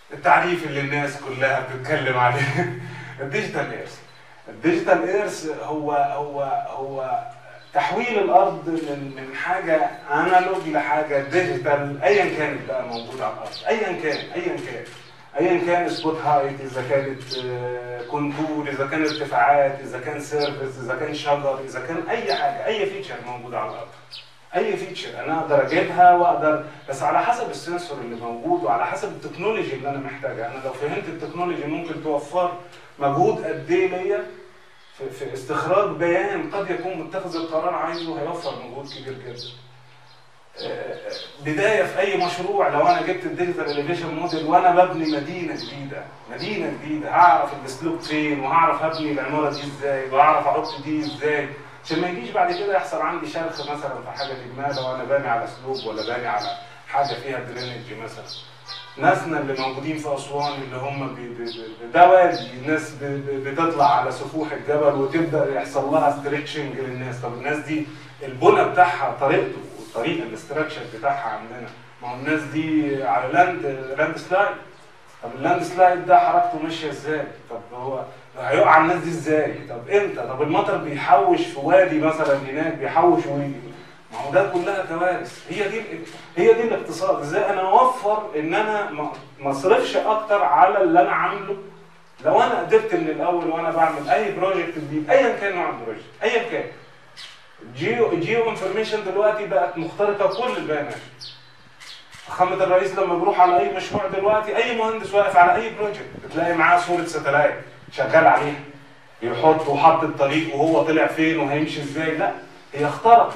التعريف اللي الناس كلها بتتكلم عليه الديجيتال ايرث الديجيتال ايرث هو هو هو تحويل الارض من من حاجه انالوج لحاجه ديجيتال ايا كانت بقى موجوده على الارض ايا كان ايا كان ايا كان سبوت هايت اذا كانت آه، كونتور اذا كان ارتفاعات اذا كان سيرفيس اذا كان شجر اذا كان اي حاجه اي فيتشر موجوده على الارض اي فيتشر انا اقدر اجيبها واقدر بس على حسب السنسور اللي موجود وعلى حسب التكنولوجي اللي انا محتاجها انا لو فهمت التكنولوجي ممكن توفر مجهود قد ايه ليا في, في استخراج بيان قد يكون متخذ القرار عايزه هيوفر مجهود كبير جدا آه، بدايه في اي مشروع لو انا جبت الديجيتال اليفيشن موديل وانا ببني مدينه جديده مدينه جديده هعرف الاسلوب فين وهعرف ابني العماره دي ازاي وهعرف احط دي ازاي عشان ما يجيش بعد كده يحصل عندي شرخ مثلا في حاجه ما لو انا باني على اسلوب ولا باني على حاجه فيها درينج مثلا ناسنا اللي موجودين في اسوان اللي هم بي بي بي ده وادي الناس بي بي بتطلع على سفوح الجبل وتبدا يحصل لها ستريتشنج للناس طب الناس دي البنى بتاعها طريقته والطريقه الاستراكشر بتاعها عندنا ما هو الناس دي على لاند لاند سلايد طب اللاند سلايد ده حركته ماشيه ازاي؟ طب هو هيقع على الناس دي ازاي؟ طب امتى؟ طب المطر بيحوش في وادي مثلا هناك بيحوش ويجي ما هو ده كلها كوارث هي دي هي دي الاقتصاد ازاي انا اوفر ان انا ما- ما اصرفش اكتر على اللي انا عامله لو انا قدرت من الاول وانا بعمل اي بروجكت جديد ايا كان نوع البروجكت ايا كان جيو جيو انفورميشن دلوقتي بقت مخترقه كل البيانات فخامة الرئيس لما بيروح على اي مشروع دلوقتي اي مهندس واقف على اي بروجكت بتلاقي معاه صورة ساتلايت شغال عليها بيحط وحط الطريق وهو طلع فين وهيمشي ازاي لا هي اخترقت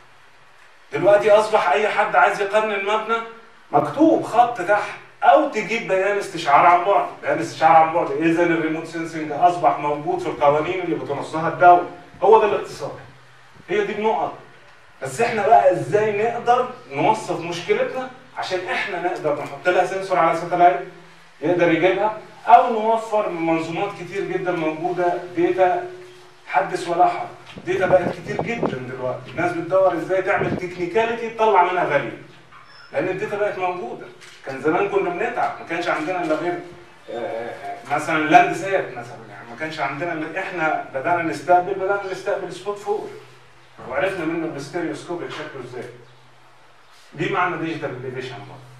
دلوقتي اصبح اي حد عايز يقنن مبنى مكتوب خط تحت او تجيب بيان استشعار عن بعد بيان استشعار عن بعد اذا الريموت سنسنج اصبح موجود في القوانين اللي بتنصها الدوله هو ده الاقتصاد هي دي النقط بس احنا بقى ازاي نقدر نوصف مشكلتنا عشان احنا نقدر نحط لها سنسور على ساتلايت يقدر يجيبها او نوفر منظومات كتير جدا موجوده داتا حدث ولا حرج داتا بقت كتير جدا دلوقتي الناس بتدور ازاي تعمل تكنيكاليتي تطلع منها فاليو لان الداتا بقت موجوده كان زمان كنا بنتعب ما كانش عندنا الا غير آه، آه، مثلا لاند سات مثلا يعني ما كانش عندنا إلا- احنا بدانا نستقبل بدانا نستقبل سبوت فور وعرفنا منه الستيريوسكوب شكله ازاي دي معنى ديجيتال اليفيشن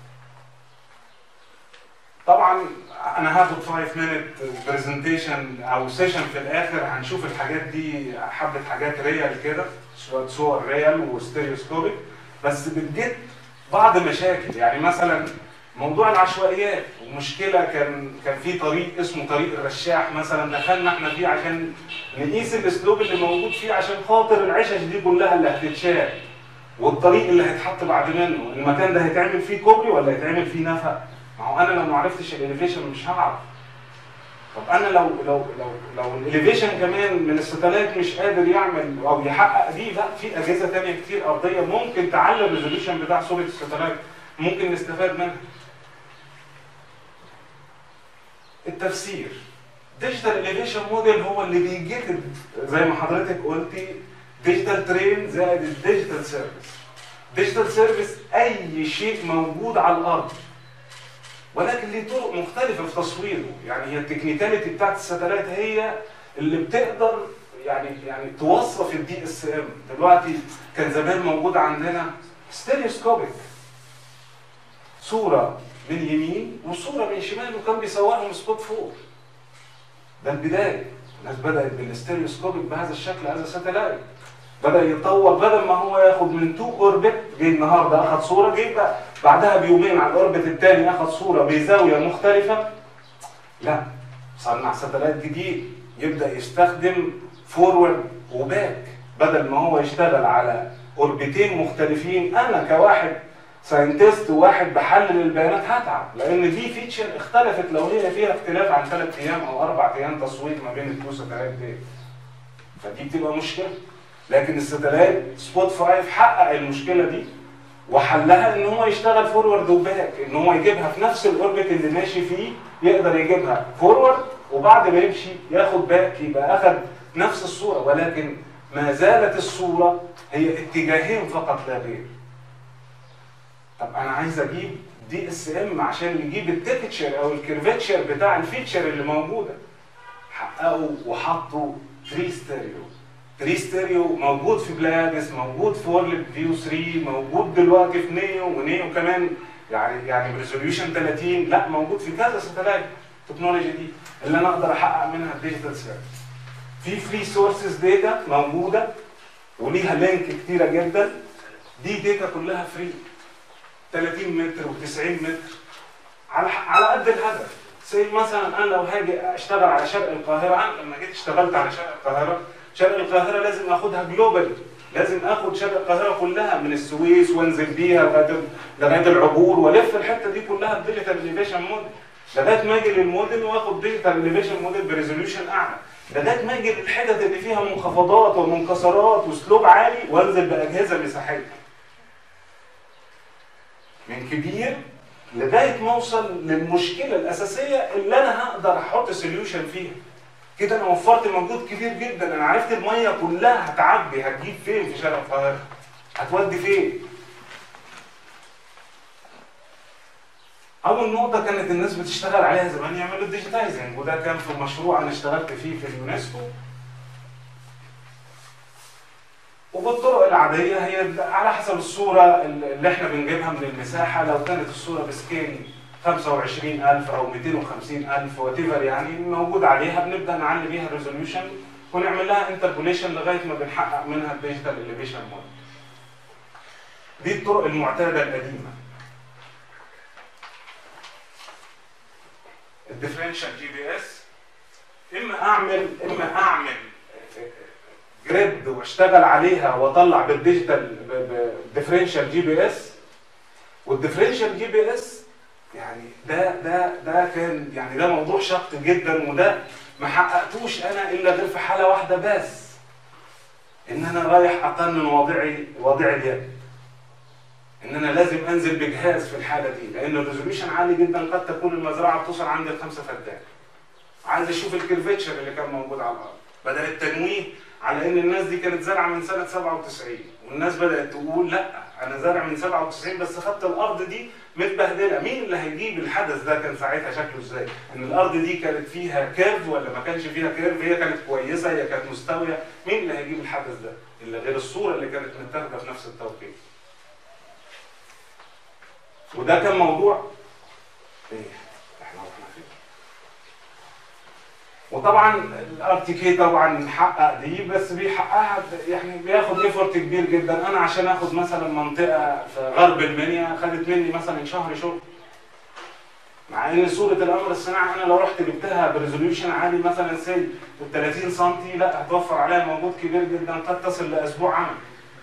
طبعا انا هاخد 5 مينت برزنتيشن او سيشن في الاخر هنشوف الحاجات دي حبه حاجات ريال كده شويه صور ريال وستيريوسكوبيك بس بتجد بعض مشاكل يعني مثلا موضوع العشوائيات ومشكله كان كان في طريق اسمه طريق الرشاح مثلا دخلنا احنا فيه عشان نقيس الاسلوب اللي موجود فيه عشان خاطر العشش دي كلها اللي هتتشال والطريق اللي هيتحط بعد منه المكان ده هيتعمل فيه كوبري ولا هيتعمل فيه نفق ما هو انا لو ما عرفتش الاليفيشن مش هعرف طب انا لو لو لو لو الاليفيشن كمان من الستلايت مش قادر يعمل او يحقق دي لا في اجهزه تانية كتير ارضيه ممكن تعلي الريزوليوشن بتاع صوره الستلايت ممكن نستفاد منها التفسير ديجيتال اليفيشن موديل هو اللي بيجيب زي ما حضرتك قلتي ديجيتال ترين زائد الديجيتال سيرفيس ديجيتال سيرفيس اي شيء موجود على الارض ولكن ليه طرق مختلفه في تصويره يعني هي التكنيكاليتي بتاعت الساتلايت هي اللي بتقدر يعني يعني توصف الدي اس ام دلوقتي كان زمان موجود عندنا ستيريوسكوبيك صوره من يمين وصوره من شمال وكان بيصورهم سبوت فور ده البدايه الناس بدات بالستيريوسكوبيك بهذا الشكل هذا ساتلايت بدا يتطور بدل ما هو ياخد من تو اوربت جه النهارده اخد صوره جه بقى بعدها بيومين على الاوربت الثاني اخد صوره بزاويه مختلفه لا صنع ساتلايت جديد يبدا يستخدم فورورد وباك بدل ما هو يشتغل على اوربتين مختلفين انا كواحد ساينتست وواحد بحلل البيانات هتعب لان دي فيتشر اختلفت لو هي فيها اختلاف عن ثلاث ايام او اربع ايام تصوير ما بين التو ساتلايت دي فدي بتبقى مشكله لكن الساتلايت سبوت 5 حقق المشكله دي وحلها ان هو يشتغل فورورد وباك ان هو يجيبها في نفس الاوربت اللي ماشي فيه يقدر يجيبها فورورد وبعد ما يمشي ياخد باك يبقى اخد نفس الصوره ولكن ما زالت الصوره هي اتجاهين فقط لا غير طب انا عايز اجيب دي اس ام عشان يجيب التكتشر او الكيرفتشر بتاع الفيتشر اللي موجوده حققوا وحطوا 3 ستيريو 3 ستيريو موجود في بلادس موجود في وورلد فيو 3 موجود دلوقتي في نيو ونيو كمان يعني يعني بريزوليوشن 30 لا موجود في كذا ساتلايت التكنولوجي دي اللي انا اقدر احقق منها الديجيتال سيرفيس في فري سورسز داتا موجوده وليها لينك كتيره جدا دي داتا كلها فري 30 متر و90 متر على على قد الهدف زي مثلا انا لو هاجي اشتغل على شرق القاهره انا لما جيت اشتغلت على شرق القاهره شرق القاهره لازم اخدها جلوبالي لازم اخد شرق القاهره كلها من السويس وانزل بيها لغايه لغايه العبور والف الحته دي كلها بديجيتال اليفيشن موديل لغايه ما اجي للموديل واخد ديجيتال اليفيشن موديل بريزوليوشن اعلى لغايه ما اجي للحتت اللي فيها منخفضات ومنكسرات وسلوب عالي وانزل باجهزه مساحيه من كبير لغايه ما اوصل للمشكله الاساسيه اللي انا هقدر احط سوليوشن فيها كده انا وفرت مجهود كبير جدا انا عرفت الميه كلها هتعبي هتجيب فين في شارع القاهره هتودي فين اول نقطه كانت الناس بتشتغل عليها زمان يعملوا الديجيتايزنج وده كان في مشروع انا اشتغلت فيه في اليونسكو وبالطرق العادية هي على حسب الصورة اللي احنا بنجيبها من المساحة لو كانت الصورة بسكيل 25000 أو 250000 وات يعني موجود عليها بنبدأ نعلي بيها الريزوليوشن ونعمل لها انتربوليشن لغاية ما بنحقق منها الديجيتال اليفيشن موديل. دي الطرق المعتادة القديمة. الديفرنشال جي بي اس اما اعمل اما اعمل جريد واشتغل عليها واطلع بالديجيتال ديفرنشال جي بي اس والديفرنشال جي بي اس يعني ده ده ده كان يعني ده موضوع شاق جدا وده ما حققتوش انا الا غير في حاله واحده بس ان انا رايح اقنن واضعي واضع اليد ان انا لازم انزل بجهاز في الحاله دي لان الريزوليوشن عالي جدا قد تكون المزرعه بتوصل عند الخمسه فدان عايز اشوف الكيرفتشر اللي كان موجود على الارض بدل التنويه على ان الناس دي كانت زارعه من سنه 97 والناس بدات تقول لا انا زارع من 97 بس خدت الارض دي متبهدله مين اللي هيجيب الحدث ده كان ساعتها شكله ازاي ان الارض دي كانت فيها كيرف ولا ما كانش فيها كيرف هي كانت كويسه هي كانت مستويه مين اللي هيجيب الحدث ده الا غير الصوره اللي كانت متاخده في نفس التوقيت وده كان موضوع ايه احنا رحنا فين وطبعا الار تي كي طبعا حقق دي بس بيحققها يعني بياخد ايفورت كبير جدا انا عشان اخد مثلا منطقه في غرب المنيا خدت مني مثلا شهر شغل مع ان صوره القمر الصناعي انا لو رحت جبتها بريزوليوشن عالي مثلا سي 30 سم لا هتوفر عليها مجهود كبير جدا قد تصل لاسبوع عمل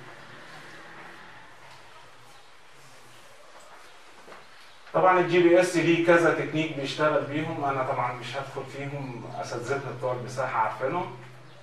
طبعا الجي بي اس ليه كذا تكنيك بيشتغل بيهم انا طبعا مش هدخل فيهم اساتذتنا بتوع المساحه عارفينهم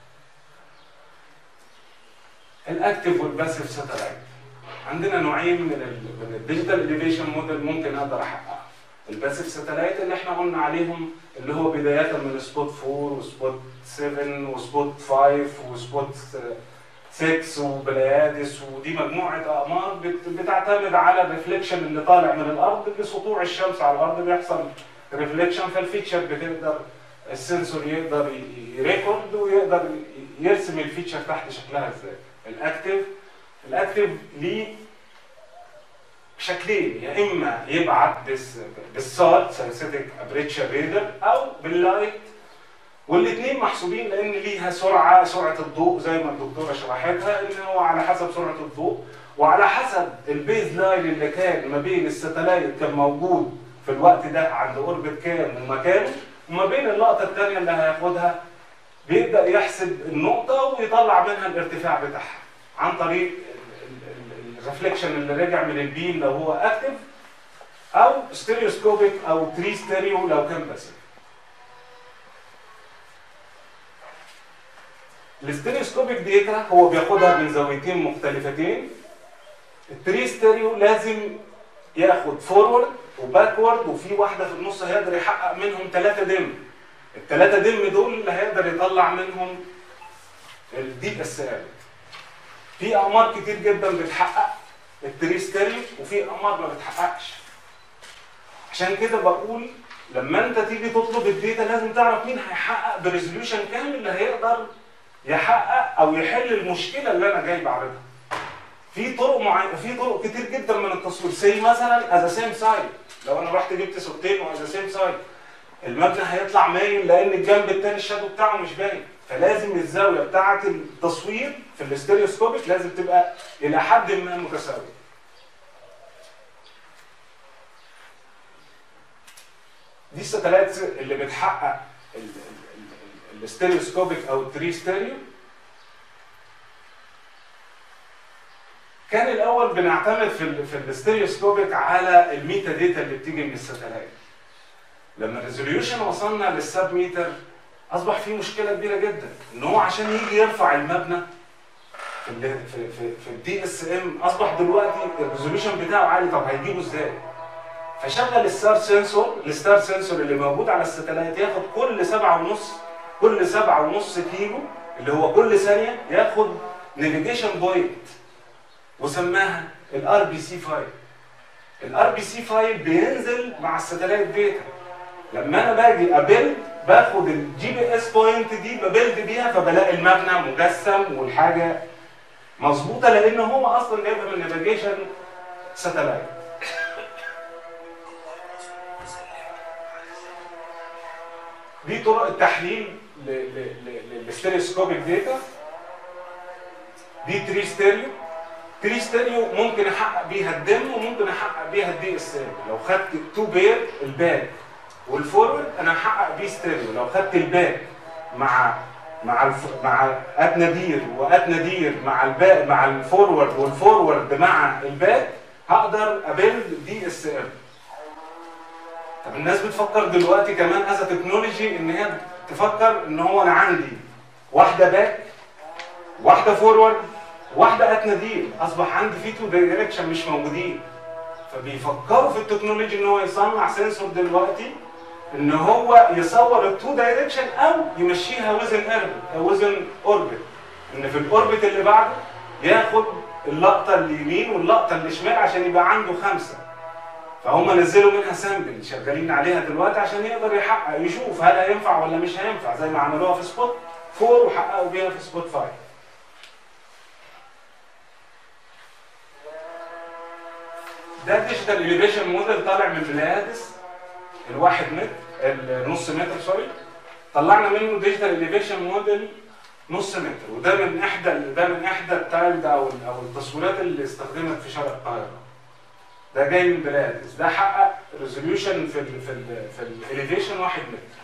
الاكتف والباسيف ساتلايت عندنا نوعين من ال من الديجيتال اليفيشن موديل ممكن اقدر احققها الباسيف ساتلايت اللي احنا قلنا عليهم اللي هو بدايه من سبوت 4 وسبوت 7 وسبوت 5 وسبوت 6 وبليادس ودي مجموعه اقمار بتعتمد على الريفليكشن اللي طالع من الارض بسطوع الشمس على الارض بيحصل ريفليكشن فالفيتشر بتقدر السنسور يقدر يريكورد ويقدر يرسم الفيتشر تحت شكلها ازاي الاكتف الاكتف ليه شكلين يا اما يبعت بالسات سنسيتك ابريتشر ريدر او باللايت والاثنين محسوبين لان ليها سرعه سرعه الضوء زي ما الدكتوره شرحتها ان هو على حسب سرعه الضوء وعلى حسب البيز لاين اللي كان ما بين الستلايت كان موجود في الوقت ده عند اوربت كام ومكانه وما بين اللقطه الثانيه اللي هياخدها بيبدا يحسب النقطه ويطلع منها الارتفاع بتاعها عن طريق الريفليكشن اللي رجع من البيم لو هو اكتف او ستيريوسكوبيك او تري ستيريو لو كان باسيف الستيريوسكوبيك ديتا هو بياخدها من زاويتين مختلفتين التري ستيريو لازم ياخد فورورد وباكورد وفي واحده في النص هيقدر يحقق منهم ثلاثه دم الثلاثه دم دول اللي هيقدر يطلع منهم الدي اس ال في اقمار كتير جدا بتحقق التري ستيريو وفي اقمار ما بتحققش عشان كده بقول لما انت تيجي تطلب الداتا لازم تعرف مين هيحقق بريزوليوشن كامل اللي هيقدر يحقق او يحل المشكله اللي انا جاي بعرضها في طرق معينه في طرق كتير جدا من التصوير سي مثلا از سيم سايد لو انا رحت جبت صورتين واز سيم سايد المبنى هيطلع مايل لان الجنب الثاني الشادو بتاعه مش باين فلازم الزاويه بتاعه التصوير في الاستيريوسكوبيك لازم تبقى الى حد ما متساويه دي الستلايت اللي بتحقق الاستيريوسكوبيك او التري ستيريو كان الاول بنعتمد في ال في الاستيريوسكوبيك على الميتا داتا اللي بتيجي من الستلايت لما الريزوليوشن وصلنا للسب ميتر اصبح في مشكله كبيره جدا ان هو عشان يجي يرفع المبنى في ال في في, في الدي اس ام اصبح دلوقتي الريزوليوشن بتاعه عالي طب هيجيبه ازاي؟ فشغل الستار سنسور الستار سنسور اللي موجود على الستلايت ياخد كل سبعة ونص كل سبعة ونص كيلو اللي هو كل ثانية ياخد نافيجيشن بوينت وسماها الار بي سي فايل الار بي سي فايل بينزل مع الستلايت داتا لما انا باجي ابيلد باخد الجي بي اس بوينت دي ببيلد بيها فبلاقي المبنى مجسم والحاجه مظبوطه لان هو اصلا جايبها من نافيجيشن ساتلايت دي طرق التحليل للستيريوسكوبيك داتا دي تري ستيريو تري ستيريو ممكن احقق بيها الدم وممكن احقق بيها الدي اس ام لو خدت تو بير الباك والفورورد انا هحقق بيه ستيريو لو خدت الباك مع مع الف... مع ات نادير وات نادير مع الباك مع الفورورد والفورورد مع الباك هقدر ابيلد دي اس ام طب الناس بتفكر دلوقتي كمان از تكنولوجي ان هي تفكر ان هو انا عندي واحده باك واحده فورورد واحده ات نادير اصبح عندي في تو دايركشن مش موجودين فبيفكروا في التكنولوجي ان هو يصنع سنسور دلوقتي ان هو يصور التو دايركشن او يمشيها وزن اربت او وزن اوربت ان في الاوربت اللي بعده ياخد اللقطه اليمين واللقطه اللي شمال عشان يبقى عنده خمسه فهم نزلوا منها سامبل شغالين عليها دلوقتي عشان يقدر يحقق يشوف هل هينفع ولا مش هينفع زي ما عملوها في سبوت 4 وحققوا بيها في سبوت 5 ده ديجيتال اليفيشن موديل طالع من بلادس الواحد متر النص متر سوري طلعنا منه ديجيتال اليفيشن موديل نص متر وده من احدى ده من احدى التايلد او او التصويرات اللي استخدمت في شرق القاهره ده جاي من بلادس ده حقق ريزوليوشن في ال في ال في الاليفيشن 1 متر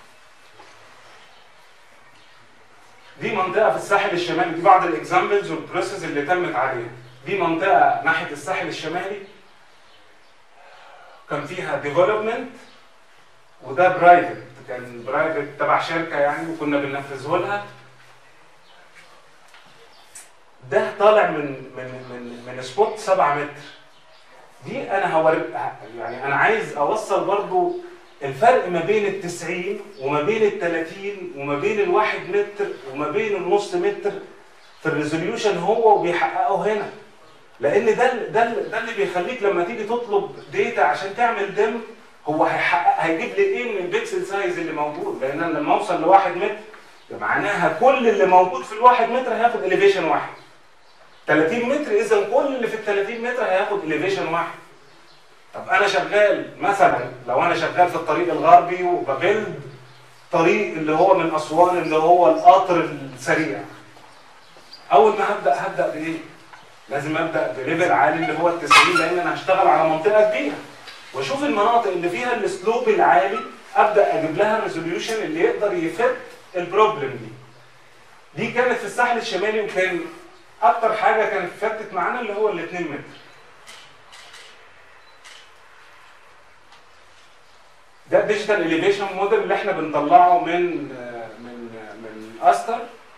دي منطقه في الساحل الشمالي دي بعض الاكزامبلز والبروسيس اللي تمت عليها دي منطقه ناحيه الساحل الشمالي كان فيها ديفلوبمنت وده برايفت كان برايفت تبع شركه يعني وكنا بننفذه لها ده طالع من من من من سبوت 7 متر دي انا هوري يعني انا عايز اوصل برضو الفرق ما بين ال 90 وما بين ال 30 وما بين الواحد متر وما بين النص متر في الريزوليوشن هو وبيحققه هنا لان ده ده ده اللي بيخليك لما تيجي تطلب داتا عشان تعمل دم هو هيحقق هيجيب لي ايه من البيكسل سايز اللي موجود لان انا لما اوصل لواحد متر معناها كل اللي موجود في الواحد متر هياخد اليفيشن واحد 30 متر اذا كل اللي في ال 30 متر هياخد اليفيشن واحد طب انا شغال مثلا لو انا شغال في الطريق الغربي وببلد طريق اللي هو من اسوان اللي هو القطر السريع اول ما هبدا هبدا بايه لازم ابدا بليفل عالي اللي هو ال 90 لان انا هشتغل على منطقه كبيره واشوف المناطق اللي فيها السلوب العالي ابدا اجيب لها الريزوليوشن اللي يقدر يفت البروبلم دي دي كانت في الساحل الشمالي وكان اكتر حاجه كانت فتت معانا اللي هو ال 2 متر ده الديجيتال اليفيشن موديل اللي احنا بنطلعه من من من استر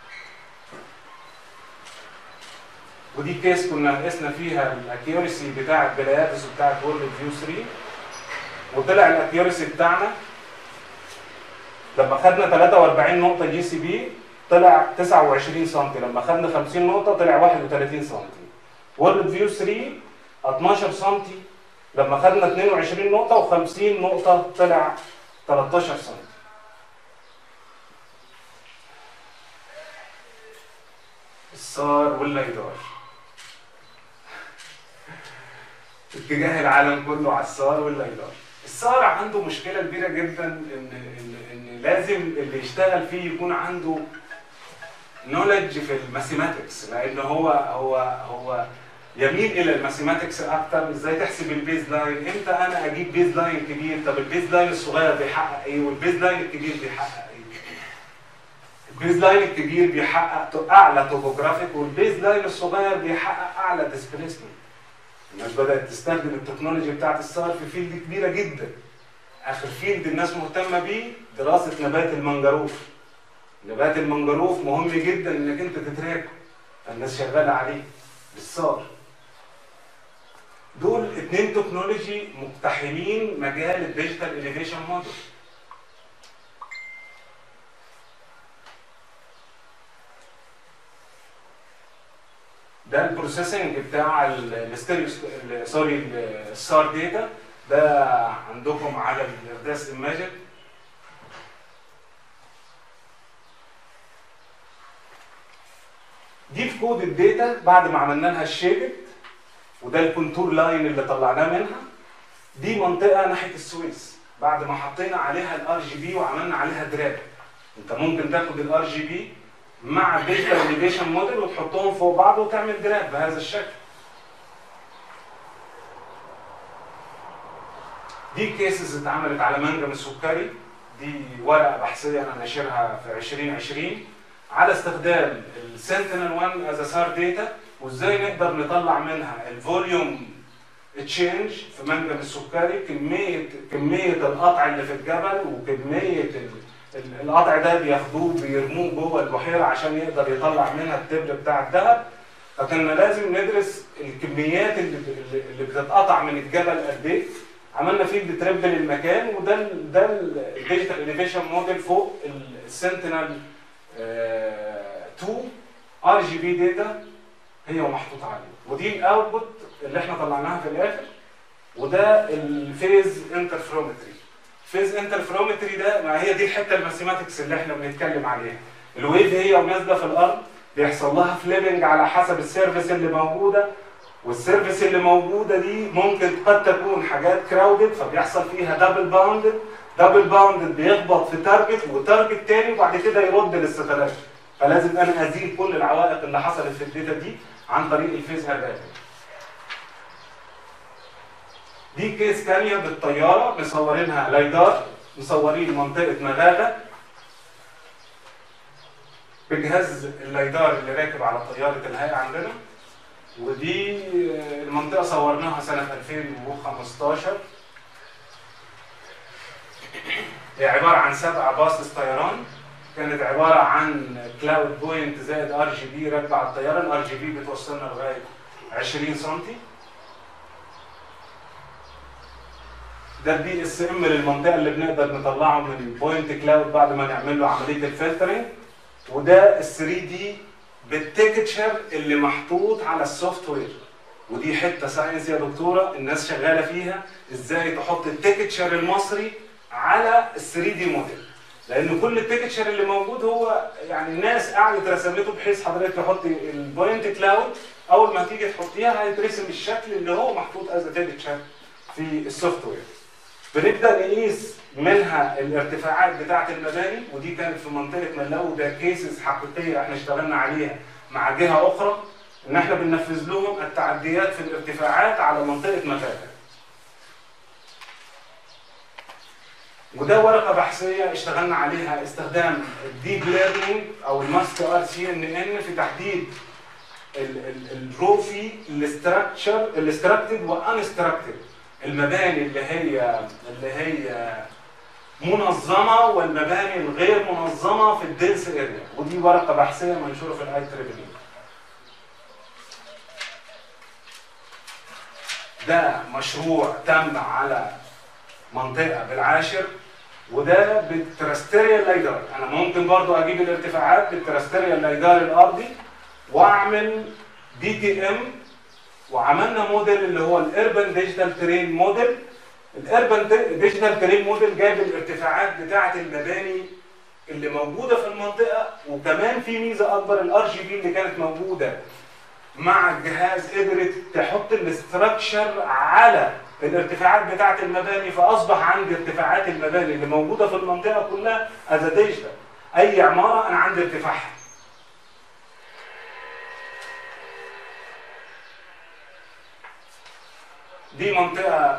ودي كيس كنا قسنا فيها الاكيورسي بتاعه بلاياتس وبتاعه وورلد فيو 3 وطلع الاكيورسي بتاعنا لما خدنا 43 نقطه جي سي بي طلع 29 سم لما خدنا 50 نقطه طلع 31 سم وورلد فيو 3 12 سم لما خدنا 22 نقطة و50 نقطة طلع 13 سم الصار والليدار اتجاه العالم كله على الصار والليدار الصار عنده مشكلة كبيرة جدا ان ان ان لازم اللي يشتغل فيه يكون عنده نولج في الماثيماتكس لان هو هو هو يميل الى الماثيماتكس اكتر ازاي تحسب البيز لاين امتى انا اجيب بيز لاين كبير طب البيز لاين الصغير بيحقق ايه والبيز لاين الكبير بيحقق ايه البيز لاين الكبير بيحقق اعلى توبوجرافيك والبيز لاين الصغير بيحقق اعلى ديسبيسمنت الناس بدات تستخدم التكنولوجي بتاعت الصار في فيلد كبيره جدا اخر فيلد الناس مهتمه بيه دراسه نبات المنجروف نبات المنجروف مهم جدا انك انت تتراكه الناس شغاله عليه بالصار دول اتنين تكنولوجي مقتحمين مجال الديجيتال اليفيشن موديل ده البروسيسنج بتاع الستيريو سوري السار داتا ده عندكم على الارداس ايماجن دي في كود الداتا بعد ما عملنا لها الشيبت وده الكونتور لاين اللي طلعناه منها دي منطقه ناحيه السويس بعد ما حطينا عليها الار جي بي وعملنا عليها دراب انت ممكن تاخد الار جي بي مع الديجيتال اليفيشن موديل وتحطهم فوق بعض وتعمل دراب بهذا الشكل دي كيسز اتعملت على منجم السكري دي ورقه بحثيه انا ناشرها في 2020 على استخدام السنتينل 1 از سار داتا وازاي نقدر نطلع منها الفوليوم تشينج في منجم السكري كميه كميه القطع اللي في الجبل وكميه ال- ال- القطع ده بياخدوه بيرموه جوه البحيره عشان يقدر يطلع منها التبر بتاع الذهب فكنا لازم ندرس الكميات اللي اللي- اللي بتتقطع من الجبل قد ايه عملنا فيلد تريب للمكان وده ال ده الديجيتال اليفيشن موديل فوق السنتينل 2 ار جي بي داتا هي ومحطوط عليه ودي الاوتبوت اللي احنا طلعناها في الاخر وده الفيز انترفيرومتري فيز انترفيرومتري ده ما هي دي الحته الماثيماتكس اللي احنا بنتكلم عليها الويف هي ونازله في الارض بيحصل لها فليبنج على حسب السيرفيس اللي موجوده والسيرفيس اللي موجوده دي ممكن قد تكون حاجات كراودد فبيحصل فيها دبل باوندد دبل باوندد بيخبط في تارجت وتارجت تاني وبعد كده يرد للستلايت فلازم انا ازيل كل العوائق اللي حصلت في الداتا دي عن طريق الفيز هيراركي دي كيس ثانيه بالطياره مصورينها لايدار مصورين منطقه مغاغه بجهاز اللايدار اللي راكب على طياره الهيئه عندنا ودي المنطقه صورناها سنه 2015 هي عباره عن سبع باصص طيران كانت عباره عن كلاود بوينت زائد ار جي بي راكبه على الطياره الار جي بي بتوصلنا لغايه 20 سم ده البي اس ام للمنطقه اللي بنقدر نطلعه من بوينت كلاود بعد ما نعمل له عمليه الفلترنج وده ال 3 دي بالتكتشر اللي محطوط على السوفت وير ودي حته ساينس يا دكتوره الناس شغاله فيها ازاي تحط التكتشر المصري على ال 3 دي موديل لان كل التكتشر اللي موجود هو يعني الناس قعدت رسمته بحيث حضرتك تحطي البوينت كلاود اول ما تيجي تحطيها هيترسم الشكل اللي هو محطوط از تكتشر في السوفت وير بنبدا نقيس منها الارتفاعات بتاعه المباني ودي كانت في منطقه ملاو ده كيسز حقيقيه احنا اشتغلنا عليها مع جهه اخرى ان احنا بننفذ لهم التعديات في الارتفاعات على منطقه مفاتن وده ورقه بحثيه اشتغلنا عليها استخدام الديب ليرنينج او الماستر ار سي ان ان في تحديد الروفي الاستراكشر الاستراكتد وانستراكتد المباني اللي هي اللي هي منظمه والمباني الغير منظمه في الدنس اريا ودي ورقه بحثيه منشوره في الاي تريبل ده مشروع تم على منطقه بالعاشر وده بالتراستيريال لايدار انا ممكن برضو اجيب الارتفاعات بالتراستيريال لايدار الارضي واعمل دي تي ام وعملنا موديل اللي هو الاربن ديجيتال ترين موديل الاربن ديجيتال ترين موديل جايب الارتفاعات بتاعه المباني اللي موجوده في المنطقه وكمان في ميزه اكبر الار جي بي اللي كانت موجوده مع الجهاز قدرت تحط الاستراكشر على الارتفاعات بتاعه المباني فاصبح عندي ارتفاعات المباني اللي موجوده في المنطقه كلها از ديجيتال اي عماره انا عندي ارتفاعها دي منطقه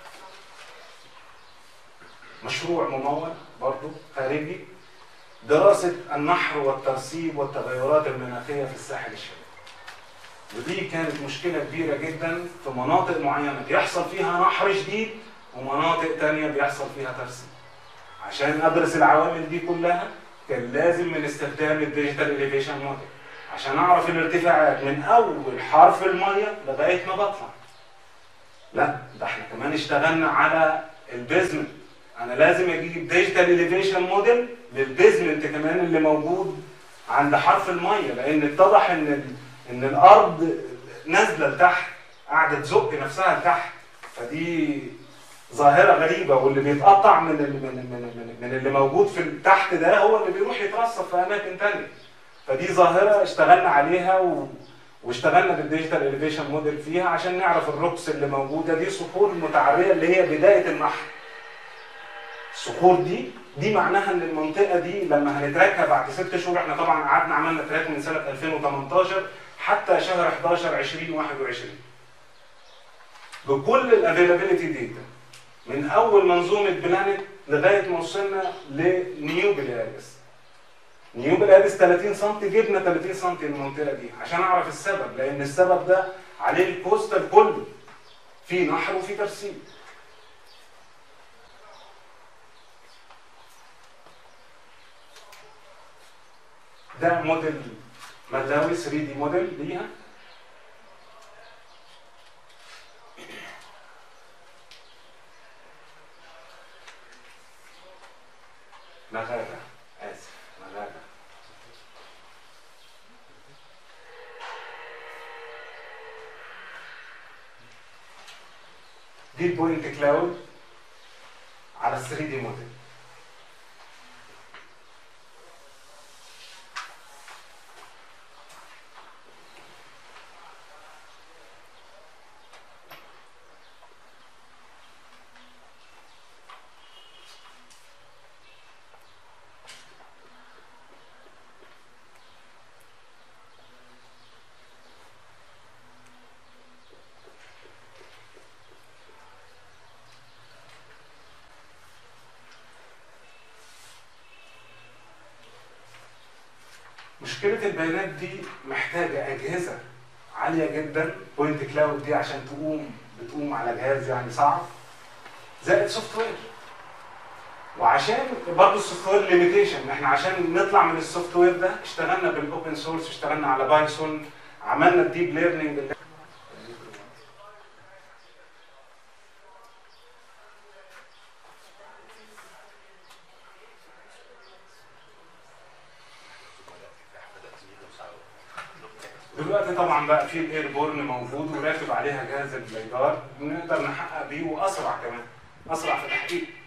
مشروع ممول برضو خارجي دراسة النحر والترسيب والتغيرات المناخية في الساحل الشمالي ودي كانت مشكلة كبيرة جدا في مناطق معينة بيحصل فيها نحر شديد ومناطق تانية بيحصل فيها ترسيب عشان أدرس العوامل دي كلها كان لازم من استخدام الديجيتال اليفيشن موديل عشان أعرف الارتفاعات من أول حرف المية لغاية ما بطلع لا ده احنا كمان اشتغلنا على البيزمنت انا لازم اجيب ديجيتال اليفيشن موديل للبيزمنت كمان اللي موجود عند حرف الميه لان اتضح ان ال... ان الارض نازله لتحت قاعده تزق نفسها لتحت فدي ظاهره غريبه واللي بيتقطع من ال... من من من, من اللي موجود في تحت ده هو اللي بيروح يترسب في اماكن ثانيه فدي ظاهره اشتغلنا عليها و... واشتغلنا بالديجيتال اليفيشن موديل فيها عشان نعرف الروكس اللي موجوده دي صخور متعريه اللي هي بدايه النحر الصخور دي دي معناها ان المنطقه دي لما هنتراكها بعد ست شهور احنا طبعا قعدنا عملنا تراك من سنه 2018 حتى شهر 11 2021 بكل الافيلابيلتي داتا من اول منظومه بلانت لغايه ما وصلنا لنيو بلادس نيو بلادس 30 سم جبنا 30 سم المنطقه دي عشان اعرف السبب لان السبب ده عليه الكوستال كله في نحر وفي ترسيب ده موديل ملاوي 3 دي موديل ليها مغابة آسف مغابة دي البوينت كلاود على 3 دي موديل مشكلة البيانات دي محتاجة أجهزة عالية جدا بوينت كلاود دي عشان تقوم بتقوم على جهاز يعني صعب زائد سوفت وير وعشان برضه السوفت وير ليميتيشن احنا عشان نطلع من السوفت وير ده اشتغلنا بالاوبن سورس اشتغلنا على بايثون عملنا الديب ليرنينج اللي دلوقتي طبعا بقى في الايربورن موجود وراكب عليها جهاز البليدار نقدر نحقق بيه واسرع كمان اسرع في التحقيق